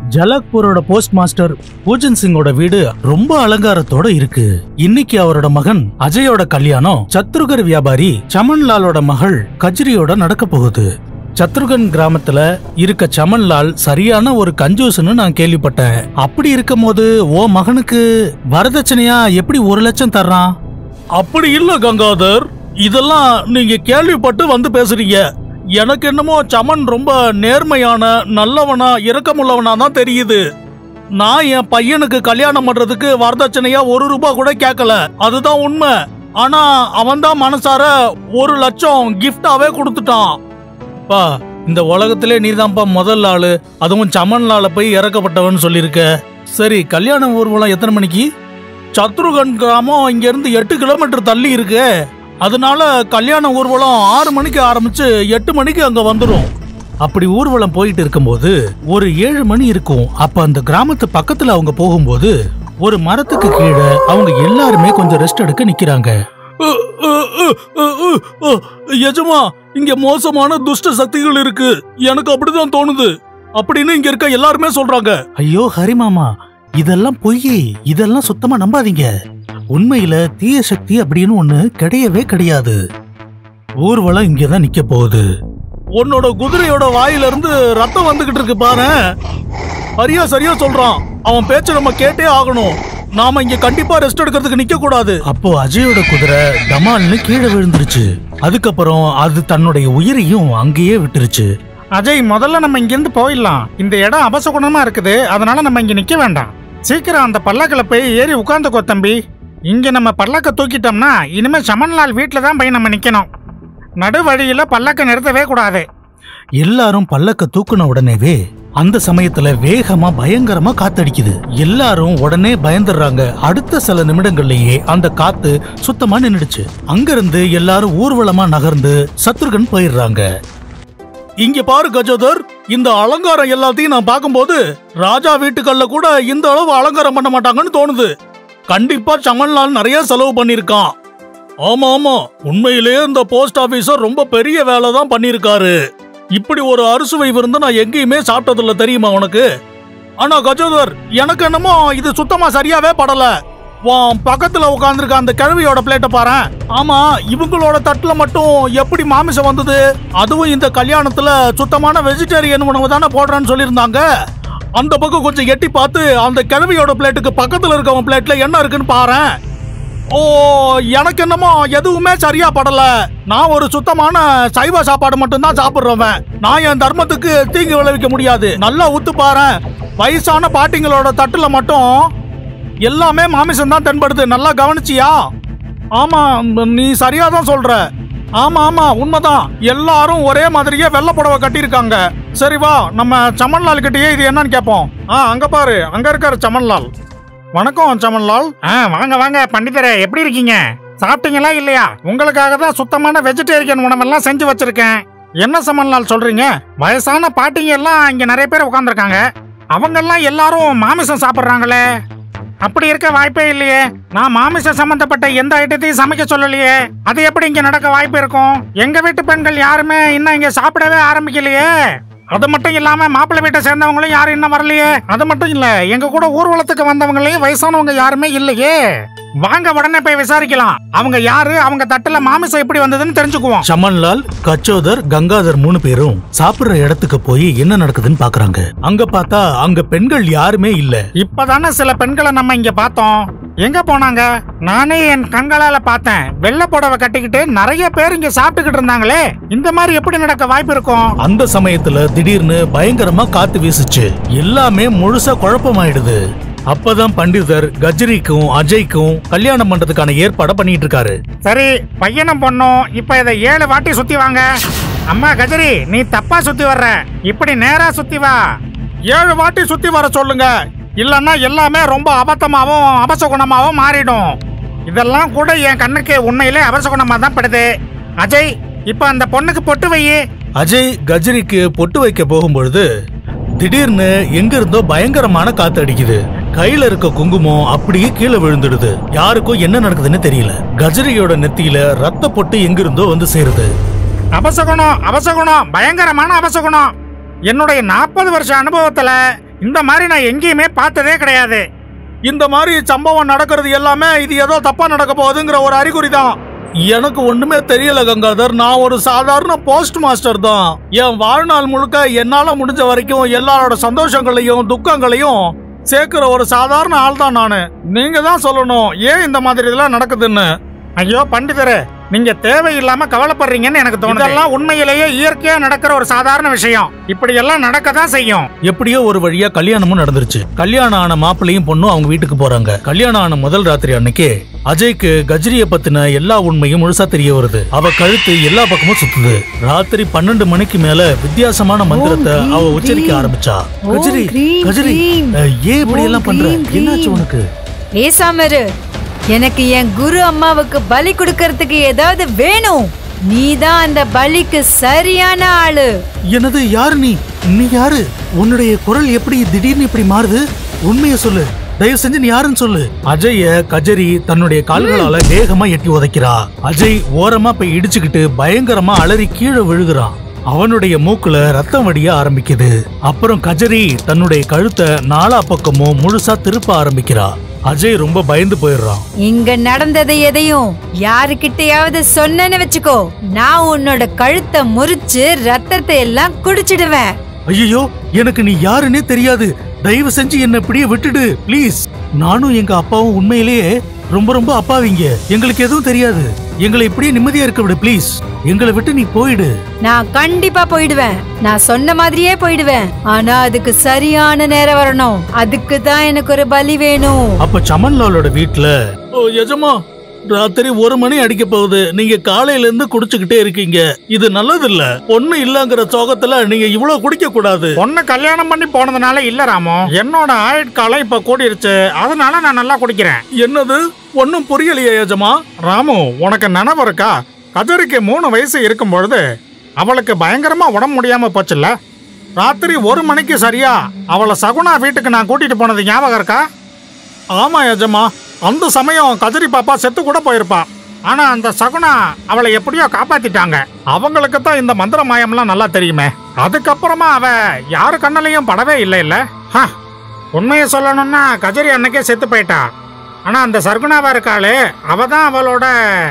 ஜலக்பூரோட post master Pujan சிங்கோட வீடு ரொம்ப அலங்காரத்தோட இருக்கு இன்னைக்கு அவரோட மகன் அஜயோட கல்யாணம் சத்ருகர் வியாபாரி சமன்லாலோட மகள் கஜ்ரியோட நடக்க போகுது சத்ருகன் கிராமத்துல இருக்க சமன்லால் சரியான ஒரு கஞ்சூஸ்னு நான் கேள்விப்பட்டேன் அப்படி இருக்கும்போது ஓ மகனுக்கு வரதட்சணையா எப்படி ஒரு லட்சம் தர்றான் அப்படி இல்ல கங்காதர் இதெல்லாம் நீங்க கேள்விப்பட்டு வந்து பேசுறீங்க எனக்கு என்னமோ சமன் ரொம்ப நேர்மையான நல்லவனா இரக்கமுள்ளவனா தான் தெரியுது நான் என் பையனுக்கு கல்யாணம் பண்றதுக்கு வரதட்சணையா ஒரு ரூபாய் கூட கேட்கல அதுதான் உண்மை ஆனா அவன் தான் மனசார ஒரு லட்சம் கிஃப்டாவே கொடுத்துட்டான் பா இந்த உலகத்திலே நீதான்ப்பா முதல் ஆளு அதுவும் சமன்லால போய் இறக்கப்பட்டவன் சொல்லியிருக்க சரி கல்யாண ஊர்வலம் எத்தனை மணிக்கு சத்ருகன் கிராமம் இங்க இருந்து எட்டு கிலோமீட்டர் தள்ளி இருக்கு அதனால கல்யாண ஊர்வலம் ஆறு மணிக்கு ஆரம்பிச்சு எட்டு மணிக்கு அங்க வந்துடும் அப்படி ஊர்வலம் போயிட்டு இருக்கும்போது ஒரு ஏழு மணி இருக்கும் அப்ப அந்த கிராமத்து பக்கத்துல அவங்க போகும்போது ஒரு மரத்துக்கு கீழே அவங்க எல்லாருமே கொஞ்சம் ரெஸ்ட் எடுக்க நிக்கிறாங்க எஜமா இங்க மோசமான துஷ்ட சக்திகள் இருக்கு எனக்கு அப்படிதான் தோணுது அப்படின்னு இங்க இருக்க எல்லாருமே சொல்றாங்க ஐயோ ஹரிமாமா இதெல்லாம் பொய் இதெல்லாம் சுத்தமா நம்பாதீங்க உண்மையில தீய சக்தி அப்படின்னு ஒண்ணு கிடையவே கிடையாது ஊர்வலம் இங்கதான் நிக்க போகுது உன்னோட குதிரையோட வாயில இருந்து ரத்தம் வந்துகிட்டு இருக்கு பாரு சரியா சரியா சொல்றான் அவன் பேச்ச நம்ம கேட்டே ஆகணும் நாம இங்க கண்டிப்பா ரெஸ்ட் எடுக்கிறதுக்கு நிக்க கூடாது அப்போ அஜயோட குதிரை டமால்னு கீழே விழுந்துருச்சு அதுக்கப்புறம் அது தன்னுடைய உயிரையும் அங்கேயே விட்டுருச்சு அஜய் முதல்ல நம்ம இங்கிருந்து போயிடலாம் இந்த இடம் அபசகுணமா இருக்குது அதனால நம்ம இங்க நிக்க வேண்டாம் சீக்கிரம் அந்த பல்லக்கில் போய் ஏறி உட்காந்துக்கோ தம்பி இங்க நம்ம பல்லக்க தூக்கிட்டோம்னா இனிமே சமன்லால் வீட்டில் தான் போய் நம்ம நிக்கணும் நடு வழியில பல்லக்க நிறுத்தவே கூடாது எல்லாரும் பல்லக்க தூக்குன உடனேவே அந்த சமயத்துல வேகமா பயங்கரமா காத்தடிக்குது எல்லாரும் உடனே பயந்துடுறாங்க அடுத்த சில நிமிடங்கள்லயே அந்த காத்து சுத்தமா நின்னுடுச்சு அங்கிருந்து எல்லாரும் ஊர்வலமா நகர்ந்து சத்ருகன் போயிடுறாங்க இங்க பாரு கஜோதர் இந்த அலங்காரம் எல்லாத்தையும் நான் பார்க்கும்போது ராஜா வீட்டுக்கல்ல கூட இந்த அளவு அலங்காரம் பண்ண மாட்டாங்கன்னு தோணுது கண்டிப்பா சமன்லால் நிறைய செலவு பண்ணிருக்கான் ஆமா ஆமா உண்மையிலேயே இந்த போஸ்ட் ஆபீசர் ரொம்ப பெரிய வேலை தான் பண்ணிருக்காரு இப்படி ஒரு அறுசுவை விருந்து நான் எங்கேயுமே சாப்பிட்டதில்ல தெரியுமா உனக்கு ஆனா கஜோதர் எனக்கு என்னமோ இது சுத்தமா சரியாவே படல உன் பக்கத்துல உட்காந்துருக்க அந்த கிழவியோட பிளேட்டை பாரு ஆமா இவங்களோட தட்டுல மட்டும் எப்படி மாமிசம் வந்தது அதுவும் இந்த கல்யாணத்துல சுத்தமான வெஜிடேரியன் உணவு தானே போடுறேன்னு சொல்லியிருந்தாங்க அந்த பக்கம் கொஞ்சம் எட்டி பார்த்து அந்த கிழவியோட பிளேட்டுக்கு பக்கத்துல இருக்கவன் பிளேட்ல என்ன இருக்குன்னு பாரேன் ஓ எனக்கு என்னமோ எதுவுமே சரியா படல நான் ஒரு சுத்தமான சைவ சாப்பாடு மட்டும்தான் சாப்பிடுறவன் நான் என் தர்மத்துக்கு தீங்கு விளைவிக்க முடியாது நல்லா உத்து பாரேன் வயசான பாட்டிங்களோட தட்டுல மட்டும் எல்லாமே மாமிசம் தான் தென்படுது நல்லா கவனிச்சியா ஆமா ம், நீ சரியா தான் சொல்ற ஆமா ஆமா உண்மைதான் எல்லாரும் ஒரே மாதிரியே வெள்ளை புடவை கட்டியிருக்காங்க சரி வா நம்ம சமன்லால் கிட்டயே இது என்னன்னு கேட்போம் ஆ அங்க பாரு அங்க இருக்காரு சமன்லால் வணக்கம் சமன்லால் ஆ வாங்க வாங்க பண்டிதரே எப்படி இருக்கீங்க சாப்பிட்டீங்களா இல்லையா உங்களுக்காக தான் சுத்தமான வெஜிடேரியன் உணவெல்லாம் செஞ்சு வச்சிருக்கேன் என்ன சமன்லால் சொல்றீங்க வயசான பாட்டிங்க எல்லாம் இங்க நிறைய பேர் உட்காந்துருக்காங்க அவங்கெல்லாம் எல்லாரும் மாமிசம் சாப்பிட்றாங்களே அப்படி இருக்க வாய்ப்பே இல்லையே நான் மாமிசம் சம்பந்தப்பட்ட எந்த ஐட்டத்தையும் சமைக்க சொல்லலையே அது எப்படி இங்க நடக்க வாய்ப்பு இருக்கும் எங்க வீட்டு பெண்கள் யாருமே இன்னும் இங்க சாப்பிடவே ஆரம்பிக்கலையே அது மட்டும் இல்லாம மாப்பிள்ளை வீட்டை சேர்ந்தவங்களும் யாரும் இன்னும் வரலையே அது மட்டும் இல்ல எங்க கூட ஊர்வலத்துக்கு வந்தவங்களையும் வயசானவங்க யாருமே இல்லையே வாங்க உடனே போய் விசாரிக்கலாம் அவங்க யாரு அவங்க தட்டுல மாமிசம் எப்படி வந்ததுன்னு தெரிஞ்சுக்குவோம் சமன்லால் கச்சோதர் கங்காதர் மூணு பேரும் சாப்பிடுற இடத்துக்கு போய் என்ன நடக்குதுன்னு பாக்குறாங்க அங்க பார்த்தா அங்க பெண்கள் யாருமே இல்ல இப்பதானே சில பெண்களை நம்ம இங்க பார்த்தோம் எங்க போனாங்க நானே என் கண்களால பார்த்தேன் வெள்ளை புடவை கட்டிக்கிட்டு நிறைய பேர் இங்க சாப்பிட்டுக்கிட்டு இருந்தாங்களே இந்த மாதிரி எப்படி நடக்க வாய்ப்பு இருக்கும் அந்த சமயத்துல திடீர்னு பயங்கரமா காத்து வீசுச்சு எல்லாமே முழுசா குழப்பமாயிடுது அப்பதான் பண்டிதர் கஜ்ரிக்கும் அஜய்க்கும் கல்யாணம் பண்றதுக்கான ஏற்பாட பண்ணிட்டு இருக்காரு சரி பையனும் பொண்ணும் இப்ப இதை ஏழு வாட்டி சுத்தி வாங்க அம்மா கஜரி நீ தப்பா சுத்தி வர்ற இப்படி நேரா சுத்தி வா ஏழு வாட்டி சுத்தி வர சொல்லுங்க இல்லன்னா எல்லாமே ரொம்ப அபத்தமாவும் அபசகுணமாவும் மாறிடும் இதெல்லாம் கூட என் கண்ணுக்கு உண்மையிலே அபசகுணமா தான் படுது அஜய் இப்ப அந்த பொண்ணுக்கு பொட்டு வை அஜய் கஜ்ரிக்கு பொட்டு வைக்க போகும்பொழுது திடீர்னு எங்க இருந்தோ பயங்கரமான காத்து அடிக்குது கையில இருக்க குங்குமம் அப்படியே கீழே விழுந்துடுது யாருக்கும் என்ன நடக்குதுன்னு தெரியல கஜரியோட நெத்தியில ரத்த பொட்டு எங்க இருந்தோ வந்து சேருது அபசகுணம் அபசகுணம் பயங்கரமான அபசகுணம் என்னுடைய நாற்பது வருஷ அனுபவத்துல இந்த மாதிரி நான் எங்கேயுமே பார்த்ததே கிடையாது இந்த மாதிரி சம்பவம் நடக்கிறது எல்லாமே இது ஏதோ தப்பா நடக்க போகுதுங்கிற ஒரு அறிகுறி தான் எனக்கு ஒண்ணுமே தெரியல கங்காதர் நான் ஒரு சாதாரண போஸ்ட் மாஸ்டர் தான் என் வாழ்நாள் முழுக்க என்னால முடிஞ்ச வரைக்கும் எல்லாரோட சந்தோஷங்களையும் துக்கங்களையும் சேர்க்கிற ஒரு சாதாரண ஆள் தான் நானு நீங்க தான் சொல்லணும் ஏன் இந்த மாதிரி இதெல்லாம் நடக்குதுன்னு ஐயோ பண்டிதரே நீங்க தேவையில்லாம கவலைப்படுறீங்கன்னு எனக்கு தோணுது இதெல்லாம் உண்மையிலேயே இயற்கையா நடக்கிற ஒரு சாதாரண விஷயம் இப்படி எல்லாம் நடக்க தான் செய்யும் எப்படியோ ஒரு வழியா கல்யாணமும் நடந்துருச்சு கல்யாணம் ஆன மாப்பிள்ளையும் பொண்ணும் அவங்க வீட்டுக்கு போறாங்க கல்யாணம் ஆன முதல் ராத்திரி அன்னைக்கு அஜய்க்கு கஜ்ரிய பத்தின எல்லா உண்மையும் முழுசா தெரிய வருது அவ கழுத்து எல்லா பக்கமும் சுத்துது ராத்திரி பன்னெண்டு மணிக்கு மேல வித்தியாசமான மந்திரத்தை ஓம் அவ கிரீம் உச்சரிக்க கிரீம். ஆரம்பிச்சா ஓம் கஜரி கிரீம் கஜரி கிரீம். அஹ், ஏன் இப்படி ஓம் எல்லாம் பண்ற கிரீம் என்னாச்சு கிரீம். உனக்கு பேசாம இரு எனக்கு என் குரு அம்மாவுக்கு பலி கொடுக்கறதுக்கு ஏதாவது வேணும் நீதான் அந்த பலிக்கு சரியான ஆளு என்னது யாரு நீ நீ யாரு உன்னுடைய குரல் எப்படி திடீர்னு இப்படி மாறுது உண்மையை சொல்லு தயவு செஞ்சு நீ யாருன்னு சொல்லு அஜய கஜரி தன்னுடைய கால்களால வேகமா எட்டி உதைக்கிறா அஜய் ஓரமா போய் இடிச்சுக்கிட்டு பயங்கரமா அலறி கீழே விழுகிறான் அவனுடைய மூக்குல ரத்தம் வடிய ஆரம்பிக்குது அப்புறம் கஜரி தன்னுடைய கழுத்தை நாலா பக்கமும் முழுசா திருப்ப ஆரம்பிக்கிறா அஜய் ரொம்ப பயந்து போயிடுறான் இங்க நடந்தது எதையும் யாருக்கிட்டயாவது சொன்னேன்னு வச்சுக்கோ நான் உன்னோட கழுத்தை முறிச்சு ரத்தத்தை எல்லாம் குடிச்சிடுவேன் ஐயோ எனக்கு நீ யாருன்னே தெரியாது தயவு செஞ்சு என்ன இப்படியே விட்டுடு ப்ளீஸ் நானும் எங்க அப்பாவும் உண்மையிலேயே ரொம்ப ரொம்ப அப்பாவிங்க எங்களுக்கு எதுவும் தெரியாது எங்களை இப்படியே நிம்மதியா இருக்க விடு ப்ளீஸ் எங்களை விட்டு நீ போயிடு நான் கண்டிப்பா போயிடுவேன் நான் சொன்ன மாதிரியே போயிடுவேன் ஆனா அதுக்கு சரியான நேரம் வரணும் அதுக்கு தான் எனக்கு ஒரு பலி வேணும் அப்ப சமன்லாலோட வீட்ல ஓ எஜமா ராத்திரி ஒரு மணி அடிக்க போகுது நீங்க காலையில இருந்து குடிச்சுக்கிட்டே இருக்கீங்க இது நல்லது இல்ல பொண்ணு இல்லங்கிற சோகத்துல நீங்க இவ்வளவு குடிக்க கூடாது பொண்ணு கல்யாணம் பண்ணி போனதுனால இல்ல ராமு என்னோட ஆயுட்காலம் இப்ப கூடிருச்சு அதனால நான் நல்லா குடிக்கிறேன் என்னது ஒன்னும் புரியலையே எஜமா ராமு உனக்கு நினைவு இருக்கா கஜரிக்கு மூணு வயசு இருக்கும் பொழுது அவளுக்கு பயங்கரமா உடம்பு முடியாம போச்சுல்ல ராத்திரி ஒரு மணிக்கு சரியா அவளை சகுனா வீட்டுக்கு நான் கூட்டிட்டு போனது ஞாபகம் இருக்கா ஆமா எஜமா அந்த சமயம் கஜரி பாப்பா செத்து கூட போயிருப்பா ஆனா அந்த சகுனா அவளை எப்படியோ காப்பாத்திட்டாங்க அவங்களுக்கு தான் இந்த மந்திர மாயம்லாம் நல்லா தெரியுமே அதுக்கப்புறமா அவ யாரு கண்ணிலையும் படவே இல்லை இல்ல ஹ, உண்மையை சொல்லணும்னா கஜரி அன்னைக்கே செத்து போயிட்டா ஆனா அந்த சர்குணாவா இருக்காளே அவ தான் அவளோட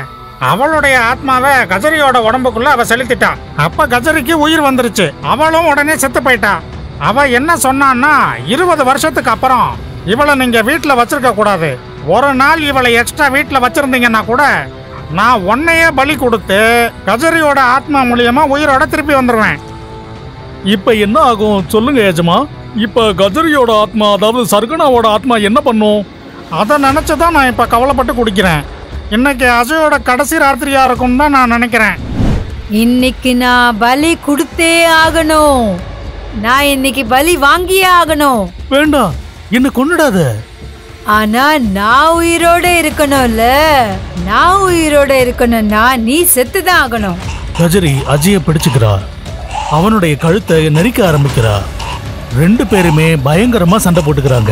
அவளுடைய ஆத்மாவை கஜரியோட உடம்புக்குள்ள அவ செலுத்திட்டா அப்ப கஜரிக்கு உயிர் வந்துருச்சு அவளும் உடனே செத்து போயிட்டா அவ என்ன சொன்னான்னா இருபது வருஷத்துக்கு அப்புறம் இவளை நீங்க வீட்டுல வச்சிருக்க கூடாது ஒரு நாள் இவளை எக்ஸ்ட்ரா வீட்டுல வச்சிருந்தீங்கன்னா கூட நான் உன்னையே பலி கொடுத்து கஜரியோட ஆத்மா மூலியமா உயிரோட திருப்பி வந்துருவேன் இப்ப என்ன ஆகும் சொல்லுங்க ஏஜமா இப்ப கஜரியோட ஆத்மா அதாவது சர்கனாவோட ஆத்மா என்ன பண்ணும் அதை நினைச்சுதான் நான் இப்ப கவலைப்பட்டு குடிக்கிறேன் இன்னைக்கு அஜயோட கடைசி ராத்திரியா இருக்கும்னு தான் நான் நினைக்கிறேன் இன்னைக்கு நான் பலி கொடுத்தே ஆகணும் நான் இன்னைக்கு பலி வாங்கியே ஆகணும் வேண்டாம் என்ன கொன்னுடாத ஆனா நான் உயிரோட இருக்கணும்ல நான் உயிரோட இருக்கணும்னா நீ செத்துதான் ஆகணும் கஜரி அஜய பிடிச்சுக்கிறா அவனுடைய கழுத்தை நெரிக்க ஆரம்பிக்கிறா ரெண்டு பேருமே பயங்கரமா சண்டை போட்டுக்கிறாங்க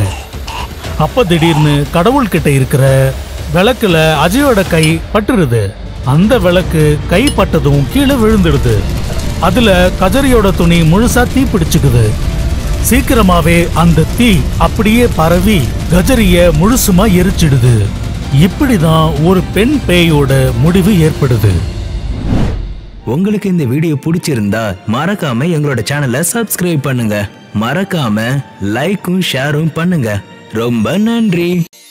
அப்ப திடீர்னு கடவுள்கிட்ட இருக்கிற விளக்குல அஜயோட கை பட்டுருது அந்த விளக்கு கை பட்டதும் கீழே விழுந்துடுது அதுல கஜரியோட துணி முழுசா தீ பிடிச்சுக்குது சீக்கிரமாவே அந்த தீ அப்படியே பரவி கஜரிய முழுசுமா எரிச்சிடுது இப்படிதான் ஒரு பெண் பேயோட முடிவு ஏற்படுது உங்களுக்கு இந்த வீடியோ பிடிச்சிருந்தா மறக்காம எங்களோட சேனலை சப்ஸ்கிரைப் பண்ணுங்க மறக்காம லைக்கும் ஷேரும் பண்ணுங்க ரொம்ப நன்றி